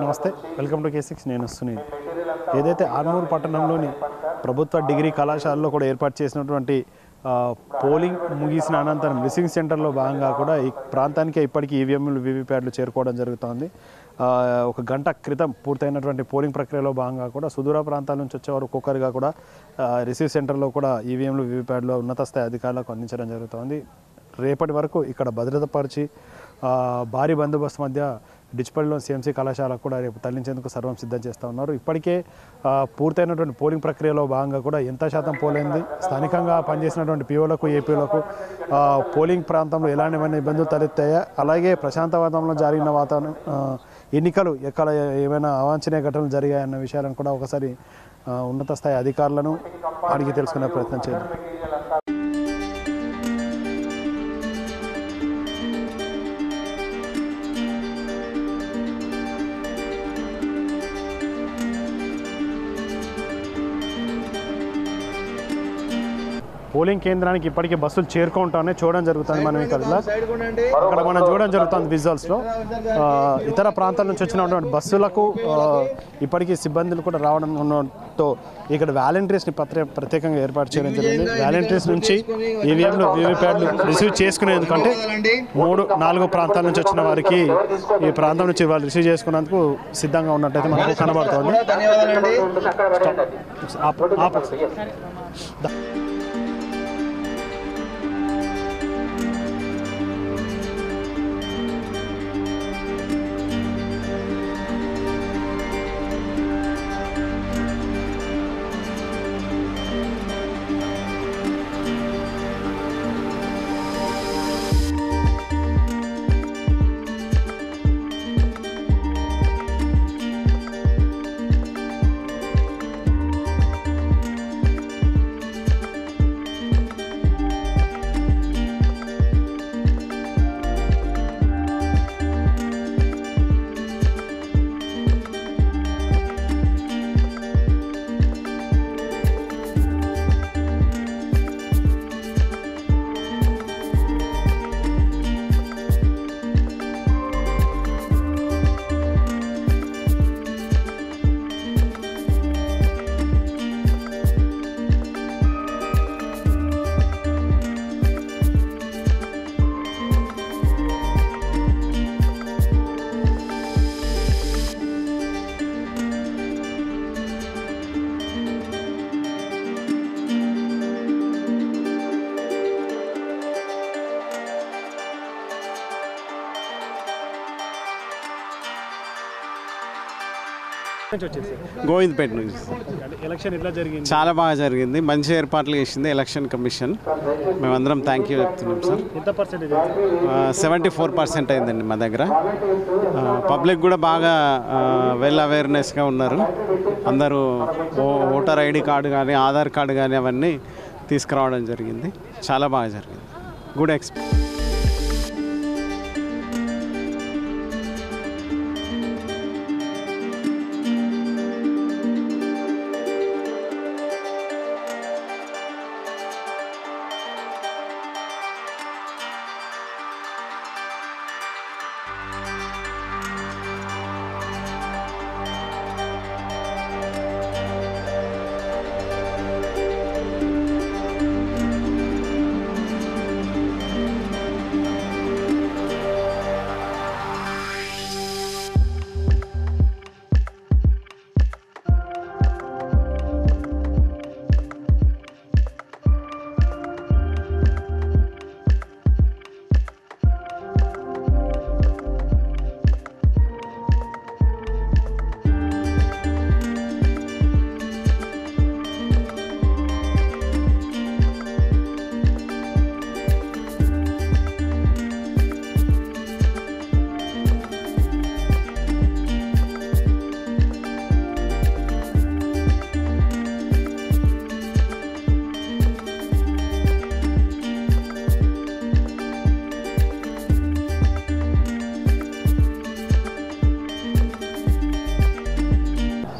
నమస్తే welcome to K six నేను సునీల్ ఏదైతే ఆర్మూర్ పట్టణంలోని ప్రభుత్వ డిగ్రీ కళాశాలలో కూడా ఏర్పాటు చేసినటువంటి ఆ, పోలింగ్ ముగిసిన అనంతరం రిసింగ్ సెంటర్లో భాగంగా కూడా ఈ ప్రాంతానికి ఇప్పటికీ ఈవీఎంలు వీవీప్యాడ్లు చేరుకోవడం జరుగుతోంది ఆ, ఒక గంట క్రితం పూర్తయినటువంటి పోలింగ్ ప్రక్రియలో భాగంగా కూడా సుదూర ప్రాంతాల నుంచి వచ్చేవారు ఒక్కొక్కరిగా కూడా ఆ, రిసీవ్ సెంటర్లో కూడా ఈవీఎంలు వీవీప్యాడ్లు ఉన్నత స్థాయి అధికారులకు అందించడం జరుగుతోంది రేపటి వరకు ఇక్కడ భద్రతపరిచి ఆ, భారీ బందోబస్తు మధ్య డిచ్పల్లిలో సిఎంసీ కళాశాలకు కూడా రేపు తరలించేందుకు సర్వం సిద్ధం చేస్తూ ఉన్నారు ఇప్పటికే ఆ, పూర్తయినటువంటి పోలింగ్ ప్రక్రియలో భాగంగా కూడా ఎంత శాతం పోలైంది స్థానికంగా పనిచేసినటువంటి పీఓలకు ఏపీలకు పోలింగ్ ప్రాంతంలో ఎలాంటివన్నీ ఇబ్బందులు తలెత్తాయా అలాగే ప్రశాంత వాతావరణంలో జరిగిన వాతావరణం ఆ, ఎన్నికలు ఎక్కడ ఏమైనా అవాంఛనీయ ఘటనలు జరిగాయన్న విషయాలను కూడా ఒకసారి ఆ, ఉన్నత స్థాయి అధికారులను అడిగి తెలుసుకునే ప్రయత్నం చేద్దాం పోలింగ్ కేంద్రానికి ఇప్పటికే బస్సులు చేరుకుంటానే చూడడం జరుగుతుంది మనం ఇక్కడ ఇలా. అక్కడ మనం చూడడం జరుగుతుంది విజువల్స్లో ఆ, ఇతర ప్రాంతాల నుంచి వచ్చినటువంటి బస్సులకు ఆ, ఇప్పటికీ సిబ్బందులు కూడా రావడం ఉండడంతో ఇక్కడ వ్యాలంటీర్స్ని పత్ర ప్రత్యేకంగా ఏర్పాటు చేయడం జరిగింది వ్యాలంటీర్స్ నుంచి ఈవీఎంలు వీవీప్యాడ్లు రిసీవ్ చేసుకునేందుకంటే మూడు నాలుగు ప్రాంతాల నుంచి వచ్చిన వారికి ఈ ప్రాంతం నుంచి వాళ్ళు రిసీవ్ చేసుకున్నందుకు సిద్ధంగా ఉన్నట్టయితే మనకు కనబడుతోంది ధన్యవాదాలండి ఆపు, ఆపు. దా. నుంచి వచ్చేసి గోవింద్పేట నుంచి అంటే ఎలక్షన్ ఎట్లా జరిగింది చాలా బాగా జరిగింది మంచి ఏర్పాట్లు చేసింది ఎలక్షన్ కమిషన్ మేమందరం థ్యాంక్ యూ చెప్తున్నాం సార్ ఎంత పర్సెంటేజ్ సెవెంటీ ఫోర్ పర్సెంట్ అయిందండి మా దగ్గర పబ్లిక్ కూడా బాగా వెల్ అవేర్నెస్గా ఉన్నారు అందరూ ఓ- ఓటర్ ఐడి కార్డు కానీ ఆధార్ కార్డు కానీ అవన్నీ తీసుకురావడం జరిగింది చాలా బాగా జరిగింది గుడ్ ఎక్స్పీరియన్స్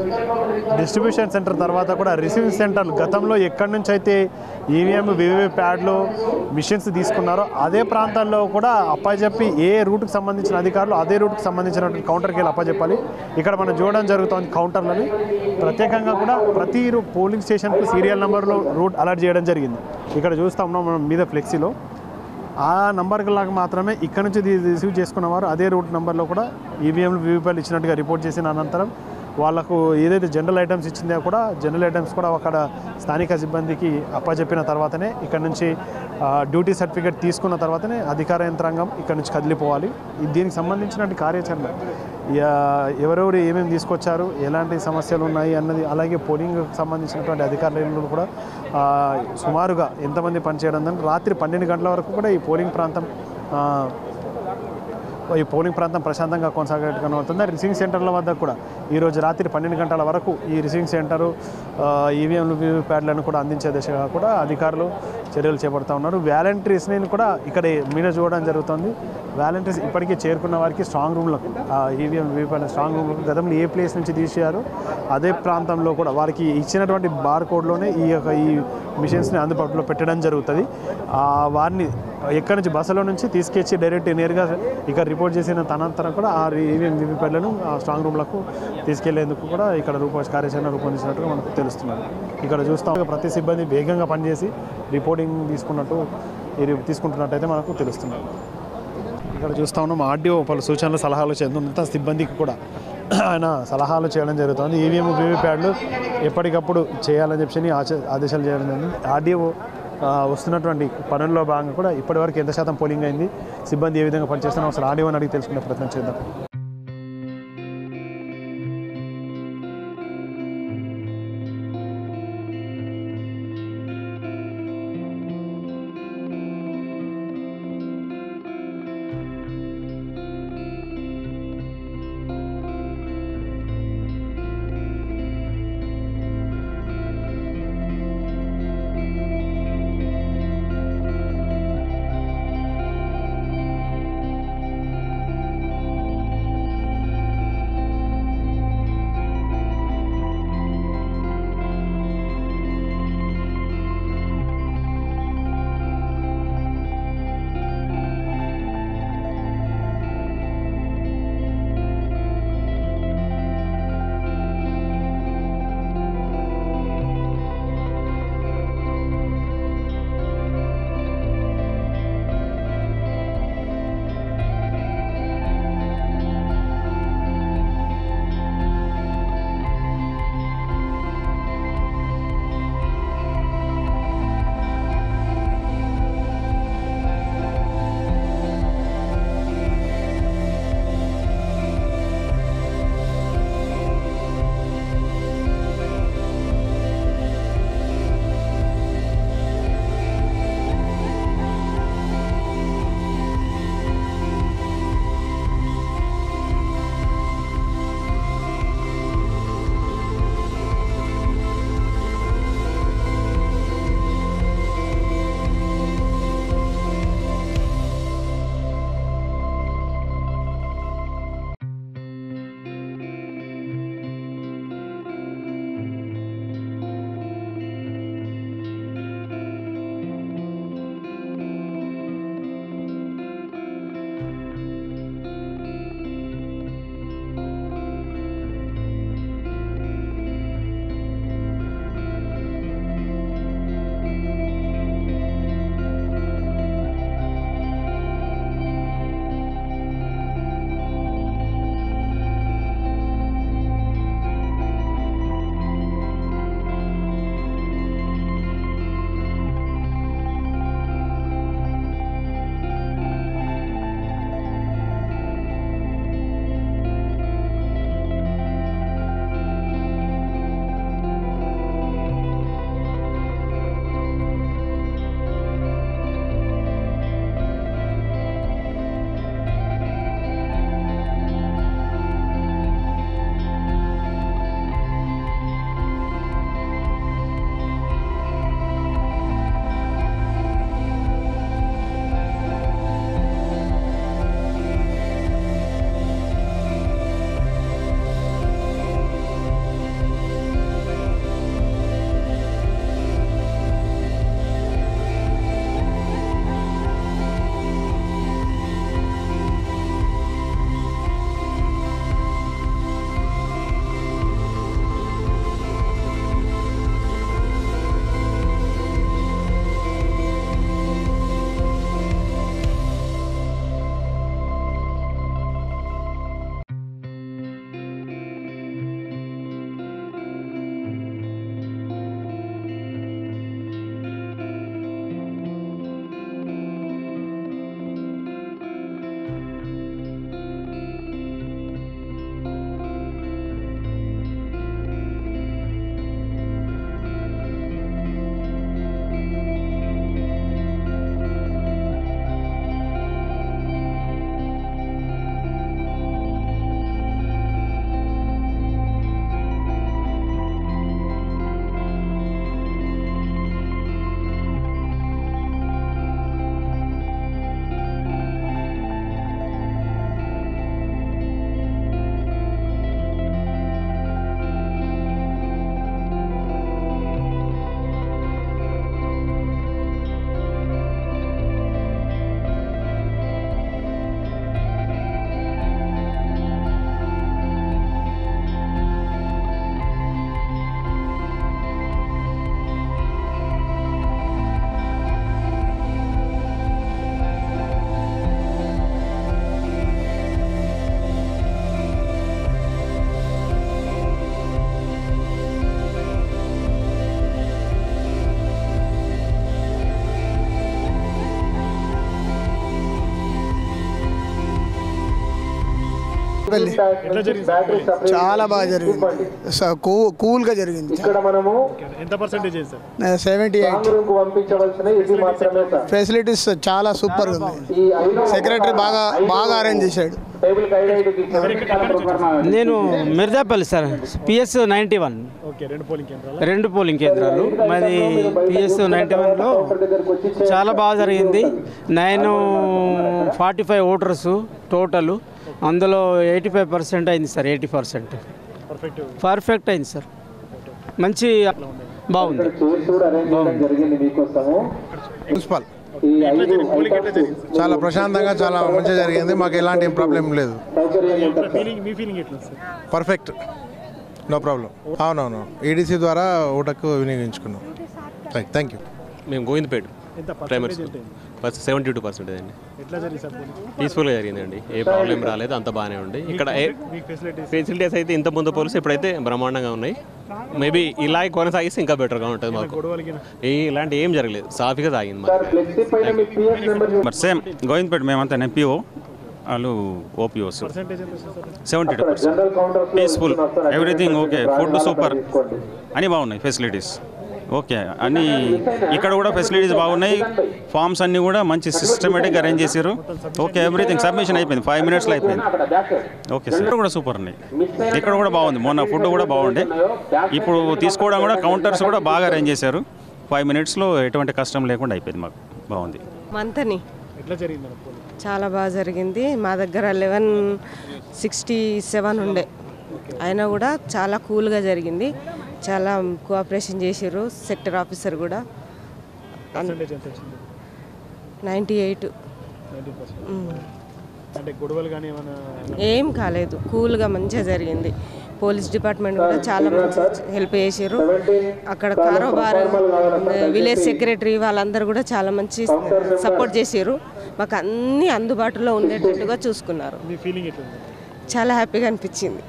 డిస్ట్రిబ్యూషన్ సెంటర్ తర్వాత కూడా రిసీవింగ్ సెంటర్ గతంలో ఎక్కడి నుంచి అయితే ఈవీఎం వివివి ప్యాడ్లు మిషన్స్ తీసుకున్నారో అదే ప్రాంతాల్లో కూడా అప్పచెప్పి ఏ రూట్కి సంబంధించిన అధికారులు అదే రూట్కి సంబంధించినటువంటి కౌంటర్కి వెళ్ళి అప్పచెప్పాలి ఇక్కడ మనం చూడడం జరుగుతుంది కౌంటర్లని ప్రత్యేకంగా కూడా ప్రతి రూ- పోలింగ్ స్టేషన్కి సీరియల్ నెంబర్లో రూట్ అలర్ట్ చేయడం జరిగింది ఇక్కడ చూస్తా ఉన్నాం మనం మీద ఫ్లెక్సీలో ఆ నంబర్కి లాగా మాత్రమే ఇక్కడ నుంచి ది- రిసీవ్ చేసుకున్నవారు అదే రూట్ నెంబర్లో కూడా ఈవీఎంలు వీవీపీఎల్ ఇచ్చినట్టుగా రిపోర్ట్ చేసిన అనంతరం వాళ్ళకు ఏదైతే జనరల్ ఐటమ్స్ ఇచ్చిందో కూడా జనరల్ ఐటమ్స్ కూడా అక్కడ స్థానిక సిబ్బందికి అప్పచెప్పిన తర్వాతనే ఇక్కడ నుంచి ఆ, డ్యూటీ సర్టిఫికేట్ తీసుకున్న తర్వాతనే అధికార యంత్రాంగం ఇక్కడ నుంచి కదిలిపోవాలి ఇది దీనికి సంబంధించినటువంటి కార్యాచరణ యా- ఎవరెవరు ఏమేమి తీసుకొచ్చారు ఎలాంటి సమస్యలు ఉన్నాయి అన్నది అలాగే పోలింగ్కి సంబంధించినటువంటి అధికారులు కూడా ఆ, సుమారుగా ఎంతమంది పనిచేయడం దాన్ని రాత్రి పన్నెండు గంటల వరకు కూడా ఈ పోలింగ్ ప్రాంతం ఆ, ఈ పోలింగ్ ప్రాంతం ప్రశాంతంగా కొనసాగేట్టు కనబడుతుంది రిసీవింగ్ సెంటర్ల వద్ద కూడా ఈరోజు రాత్రి పన్నెండు గంటల వరకు ఈ రిసీవింగ్ సెంటరు ఈవీఎంలు ప్యాడ్లను కూడా అందించే దిశగా కూడా అధికారులు చర్యలు చేపడుతూ ఉన్నారు వ్యాలంటీర్స్ని కూడా ఇక్కడ మీద చూడడం జరుగుతుంది వ్యాలంటీర్స్ ఇప్పటికే చేరుకున్న వారికి స్ట్రాంగ్ రూమ్లకు ఈవీఎం వీవీప్యాడ్ స్ట్రాంగ్ రూమ్లకు గతంలో ఏ ప్లేస్ నుంచి తీసారు అదే ప్రాంతంలో కూడా వారికి ఇచ్చినటువంటి బార్ కోడ్లోనే ఈ యొక్క ఈ మిషన్స్ని అందుబాటులో పెట్టడం జరుగుతుంది ఆ, వారిని ఎక్కడి నుంచి బస్సులో నుంచి తీసుకొచ్చి డైరెక్ట్ నేరుగా ఇక్కడ రిపోర్ట్ చేసిన తనంతరం కూడా ఆ ఈవీఎం వీవీప్యాడ్లను ఆ స్ట్రాంగ్ రూమ్లకు తీసుకెళ్లేందుకు కూడా ఇక్కడ రూప కార్యాచరణ రూపొందించినట్టుగా మనకు తెలుస్తున్నది ఇక్కడ చూస్తాం ప్రతి సిబ్బంది వేగంగా పనిచేసి రిపోర్టింగ్ తీసుకున్నట్టు ఇది తీసుకుంటున్నట్టయితే మనకు తెలుస్తున్నది ఇక్కడ చూస్తా ఉన్నాం ఆర్డీఓ పలు సూచనలు సలహాలు చెందుతున్న సిబ్బందికి కూడా ఆయన సలహాలు చేయడం జరుగుతుంది ఈవీఎం వీవీప్యాడ్లు ఎప్పటికప్పుడు చేయాలని చెప్పి ఆచ- ఆదేశాలు చేయడం జరిగింది ఆర్డీఓ ఆ, వస్తున్నటువంటి పనుల్లో భాగంగా కూడా ఇప్పటివరకు ఎంత శాతం పోలింగ్ అయింది సిబ్బంది ఏ విధంగా పనిచేస్తున్నారో అసలు ఆర్డీఓని అడిగి తెలుసుకునే ప్రయత్నం చేద్దాం మిర్జాపల్లి ఎట్లా జరిగింది చాలా బాగా జరిగింది స- కూ కూల్గా జరిగింది ఎంత పర్సెంటేజ్ అయింది సార్ సెవెంటీ ఎయిట్ ఫెసిలిటీస్ చాలా సూపర్గా ఉంది సెక్రటరీ బాగా బాగా అరేంజ్ చేశాడు నేను Mirzapalli sir PS ninety one okay రెండు పోలింగ్ కేంద్రాలు రెండు పోలింగ్ కేంద్రాలు మాది పిఎస్ నైంటీ వన్లో చాలా బాగా జరిగింది nine forty five voters total అందులో ఎయిటీ ఫైవ్ పర్సెంట్ అయింది sir eighty percent perfect perfect అయింది సార్ మంచి బాగుంది మున్సిపల్ ఎట్లా జరిగింది పోలింగ్ ఎట్లా జరిగింది చాలా ప్రశాంతంగా చాలా మంచిగా జరిగింది మాకు ఎలాంటి ప్రాబ్లం లేదు ఫీలింగ్ మీ ఫీలింగ్ ఎట్లా ఉంది సార్ పర్ఫెక్ట్ నో ప్రాబ్లం అవునవును ఈడీసీ ద్వారా ఓటకు వినియోగించుకున్నాం రైట్ థ్యాంక్ యూ మేము గోవిందపేట ఎంత ప్రైమరీ పర్సెంటేజ్ స్కూల్ ఎంత అయింది ఫస్ట్ సెవెంటీ టూ పర్సెంటేజ్ అండి ఎట్లా జరిగింది సార్ పోలింగ్ పీస్ఫుల్గా జరిగిందండి ఏ ప్రాబ్లం రాలేదు అంత బాగానే ఉంది ఇక్కడ ఏ- మీకు ఫెసిలిటీస్ ఫెసిలిటీస్ అయితే ఇంత ముందు పోలిసి ఇప్పుడైతే బ్రహ్మాండంగా ఉన్నాయి మేబీ ఇలాగే కొనసాగిస్తే ఇంకా బెటర్గా ఉంటుంది మాకు గొడవలకి ఏ ఇలాంటి ఏం జరగలేదు సాఫీగా తాగింది మాకు మరి సేమ్ గోవిందపేట మేమంతా ఎంపీఓ వాళ్ళు ఓపీఓస్ పర్సెంటేజ్ ఎంత వస్తుంది sir seventy two percent peaceful everything okay food super అన్నీ బాగున్నాయి ఫెసిలిటీస్ ఓకే అన్నీ ఇక్కడ కూడా ఫెసిలిటీస్ బాగున్నాయి ఫామ్స్ అన్నీ కూడా మంచి సిస్టమేటిక్గా అరేంజ్ చేశారు ఓకే ఎవ్రీథింగ్ సబ్మిషన్ అయిపోయింది ఫైవ్ మినిట్స్లో అయిపోయింది ఓకే సార్ ఇక్కడ కూడా సూపర్ ఉన్నాయి ఇక్కడ కూడా బాగుంది మొన్న ఫుడ్ కూడా బాగుండే ఇప్పుడు తీసుకోవడం కూడా కౌంటర్స్ కూడా బాగా అరేంజ్ చేశారు ఫైవ్ మినిట్స్లో ఎటువంటి కష్టం లేకుండా అయిపోయింది మాకు బాగుంది మంతని ఎట్లా జరిగింది మేడం పోలింగ్ చాలా బాగా జరిగింది మా దగ్గర లెవెన్ సిక్స్టీ సెవెన్ ఉండే అయినా కూడా చాలా కూల్గా జరిగింది చాలా కోఆపరేషన్ చేసారు సెక్టర్ ఆఫీసర్ కూడా పర్సెంటేజ్ ఎంత వచ్చింది నైంటీ ఎయిట్ నైన్టీన్ పర్సెంట్ అంటే గొడవలు కానీ ఏమైనా ఏం కాలేదు కూల్గా మంచిగా జరిగింది పోలీస్ డిపార్ట్మెంట్ కూడా చాలా మంచి హెల్ప్ చేసారు అక్కడ కారోబార్ విలేజ్ సెక్రటరీ వాళ్ళందరూ కూడా చాలా మంచి సపోర్ట్ చేసారు మాకు అన్నీ అందుబాటులో ఉండేటట్టుగా చూసుకున్నారు మీ ఫీలింగ్ ఎట్లా ఉంది చాలా హ్యాపీగా అనిపించింది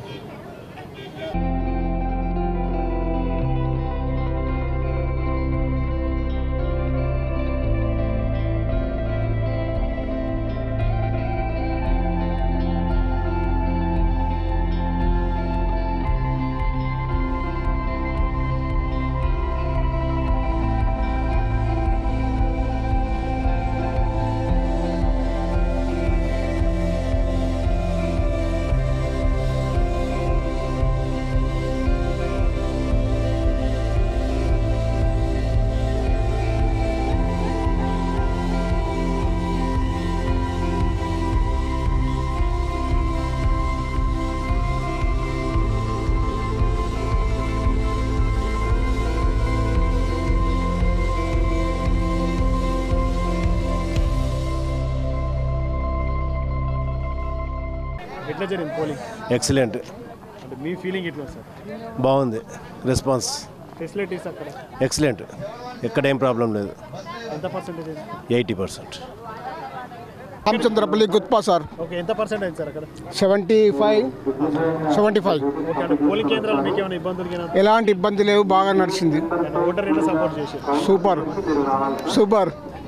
ఎట్లా జరిగింది పోలింగ్ ఎక్సలెంట్ అంటే మీ ఫీలింగ్ ఎట్లా ఉంది సార్ బాగుంది రెస్పాన్స్ ఫెసిలిటీస్ అక్కడ ఎక్సలెంట్ ఎక్కడ ఏం ప్రాబ్లం లేదు ఎంత పర్సెంటేజ్ అయింది eighty percent Ramachandrapalli Gutpa sir okay ఎంత పర్సెంట్ అయింది సార్ అక్కడ seventy five seventy five okay అంటే పోలింగ్ కేంద్రాలు మీకు ఏమైనా ఇబ్బందులు కానీ ఎలాంటి ఇబ్బంది లేవు బాగా నడిచింది ఓటర్ ఎట్లా సపోర్ట్ చేశారు సూపర్ సూపర్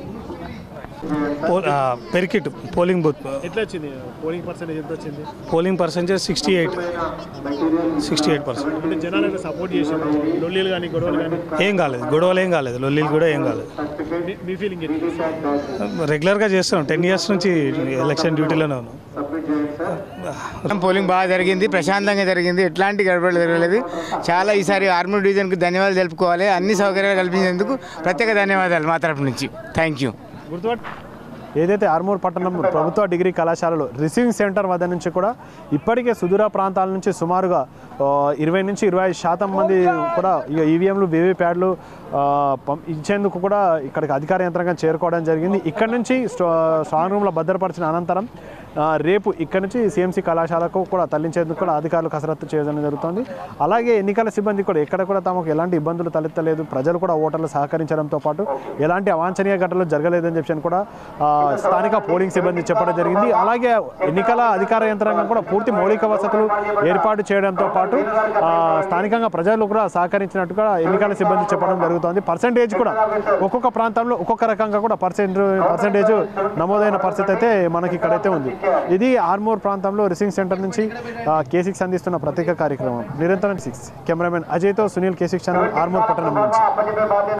పెరికిట్ పోలింగ్ బూత్ ఎట్లా వచ్చింది పోలింగ్ పర్సెంటేజ్ ఎంత వచ్చింది polling percentage sixty eight sixty eight percent అంటే జనాలు ఎట్లా సపోర్ట్ చేశారు లొల్లీలు కానీ గొడవలు కానీ ఏం కాలేదు గొడవలు ఏం కాలేదు లొల్లీలు కూడా ఏం కాలేదు మీ- మీ ఫీలింగ్ ఎట్లా రెగ్యులర్గా చేస్తున్నాం టెన్ ఇయర్స్ నుంచి ఎలక్షన్ డ్యూటీలోనే ఉన్నాం పోలింగ్ బాగా జరిగింది ప్రశాంతంగా జరిగింది ఎట్లాంటి గడబడి జరగలేదు చాలా ఈసారి ఆర్మీ డివిజన్కి ధన్యవాదాలు తెలుపుకోవాలి అన్ని సౌకర్యాలు కల్పించేందుకు ప్రత్యేక ధన్యవాదాలు మా తరపు నుంచి థ్యాంక్ యూ గుర్తుపట్టు ఏదైతే ఆర్మూర్ పట్టణం ప్రభుత్వ డిగ్రీ కళాశాలలో రిసీవింగ్ సెంటర్ వద్ద నుంచి కూడా ఇప్పటికే సుదూర ప్రాంతాల నుంచి సుమారుగా ఆ, ఇరవై నుంచి ఇరవై ఐదు శాతం మంది కూడా ఇక ఈవీఎంలు వీవీప్యాడ్లు ఇచ్చేందుకు కూడా ఇక్కడికి అధికార యంత్రాంగం చేరుకోవడం జరిగింది ఇక్కడ నుంచి స్ట్రా- స్ట్రాంగ్ రూమ్లో భద్రపరిచిన అనంతరం ఆ, రేపు ఇక్కడ నుంచి సిఎంసి కళాశాలకు కూడా తరలించేందుకు కూడా అధికారులు కసరత్తు చేయడం జరుగుతోంది అలాగే ఎన్నికల సిబ్బంది కూడా ఎక్కడ కూడా తమకు ఎలాంటి ఇబ్బందులు తలెత్తలేదు ప్రజలు కూడా ఓటర్లు సహకరించడంతో పాటు ఎలాంటి అవాంఛనీయ ఘటనలు జరగలేదని చెప్పి కూడా ఆ, స్థానిక పోలింగ్ సిబ్బంది చెప్పడం జరిగింది అలాగే ఎన్నికల అధికార యంత్రాంగం కూడా పూర్తి మౌలిక వసతులు ఏర్పాటు చేయడంతో పాటు ఆ, స్థానికంగా ప్రజలు కూడా సహకరించినట్టుగా ఎన్నికల సిబ్బంది చెప్పడం జరుగుతోంది పర్సంటేజ్ కూడా ఒక్కొక్క ప్రాంతంలో ఒక్కొక్క రకంగా కూడా పర్సెంట్ పర్సంటేజ్ నమోదైన పరిస్థితి అయితే మనకి ఇక్కడైతే ఉంది ఇది ఆర్మూర్ ప్రాంతంలో రిసింగ్ సెంటర్ నుంచి కే సిక్స్ అందిస్తున్న ప్రత్యేక కార్యక్రమం నిరంతరం సిక్స్ కెమెరామెన్ అజయ్తో Sunil K six channel Armoor పట్టణం నుంచి